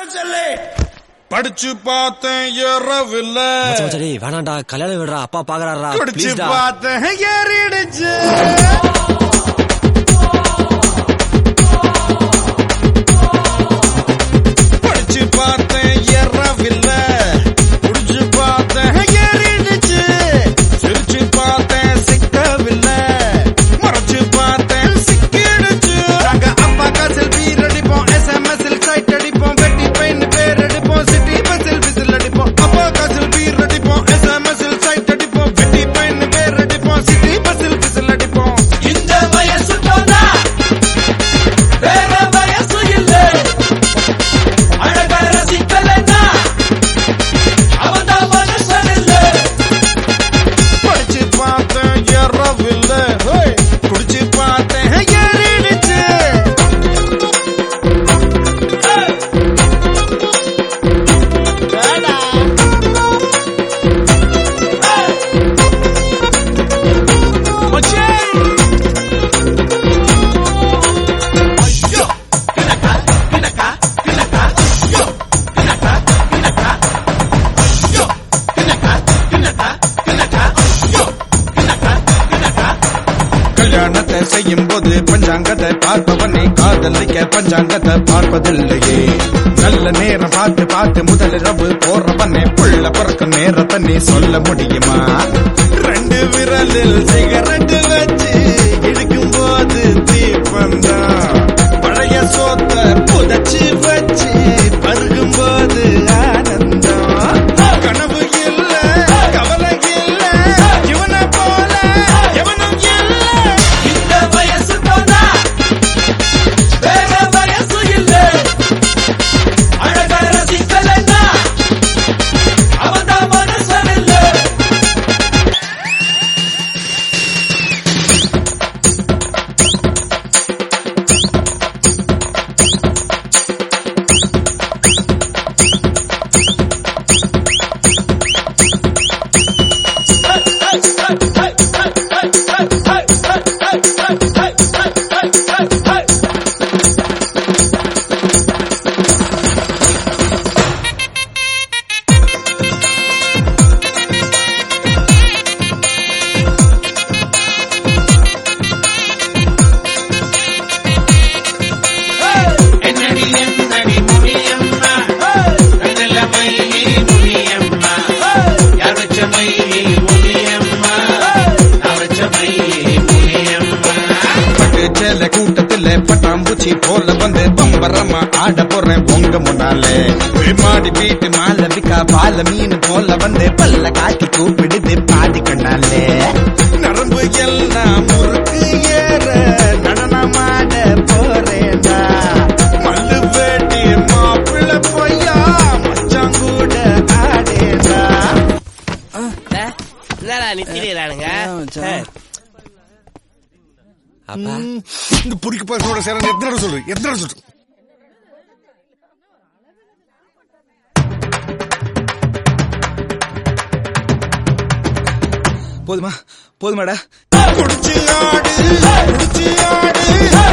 படிச்சு பார்த்தேன் ஏறவில்ல மச்சான், மச்சான், டேய், வேணாம்டா கல்யாணம் விடுறா அப்பா பாக்குறாரா குடிச்சு ப்ளீஸ்டா பார்த்தேன் ஏறிடுச்சு படிச்சு பார்த்தேன் ஏறவில்ல குடிச்சு பார்த்தேன் ஏறிடுச்சு சிரிச்சு பார்த்தேன் சிக்கவில்லை மறைச்சு பார்த்தேன் சிக்கிடுச்சு நாங்க அப்பா காசில் பீர் அடிப்போம் எஸ்எம்எஸ் சைட் அடிப்போம் வெட்டி பெயின் பேர் அடிப்போம் சிட்டி பஸ்ஸில் விசில் அடிப்போம் அப்பா காசில் பீர் அடிப்போம் எஸ்எம்எஸ் சைட் அடிப்போம் வெட்டி பெயின் பேர் அடிப்போம் சிட்டி பஸ்ஸில் விசில் அடிப்போம் இந்த வயசு போனா வேற வயசு இல்ல அழக ரசிக்கலன்னா அவன்தான் மனுஷன் இல்ல படிச்சு பார்த்தேன் ஏறவில்லை ஹோய். குடிச்சு பார்த்தேன் ஏறிடுச்சு கல்யாணத்தை செய்யும் போது பஞ்சாங்கத்தை பார்ப்பவனே காதலிக்க பஞ்சாங்கத்தை பார்ப்பதில்லையே நல்ல நேரம் பார்த்து பார்த்து முதலிரவு போறவனே புள்ள பிறக்கும் நேரத்தை நீ சொல்ல முடியுமா ரெண்டு விரலில் சிகரெட் வச்சு இடிக்கும் போது தீபந்தான் பழைய சோத்த புதைச்சு வச்சு பருகும் போது ஆனந்தம் கனவு இல்ல கவலை இல்ல இவனை போல எவனும் இல்ல இந்த வயசு போனா வேற வயசு இல்ல அழக ரசிக்கலன்னா அவன்தான் மனுஷன் இல்ல என்னடி என்னடி முடியம்மா கண்ணில மயிலி முடியம்மா யார் வச்ச மயிலி முடியம்மா நான் வச்ச மயிலி முடியம்மா பட்டு சேல கூட்டத்துல பட்டாம்பூச்சி போல வந்து பம்பரமா ஆட போறேன் உங்க முன்னாலே மாடி வீட்டு மாலவிக்கா பால மீன் போல வந்து பல்ல காட்டி கூப்பிடுது பாதி கண்ணாலே நரம்பு எல்லாம் முறுக்கு ஏற நடனமாட போறேன்டா மல்லு வேட்டி மாப்பிள்ள பொய்யா மச்சான் கூட ஆடேடா என்னடா நித்திரிறானுங்க அப்பா இந்த புடிக்க பசங்களோட சேரன் எத்தனை தடவை சொல்லு எத்தனை தடவை சொல்லு போதுமா போதுமாடா குடிச்சு ஆடு குடிச்சு ஆடு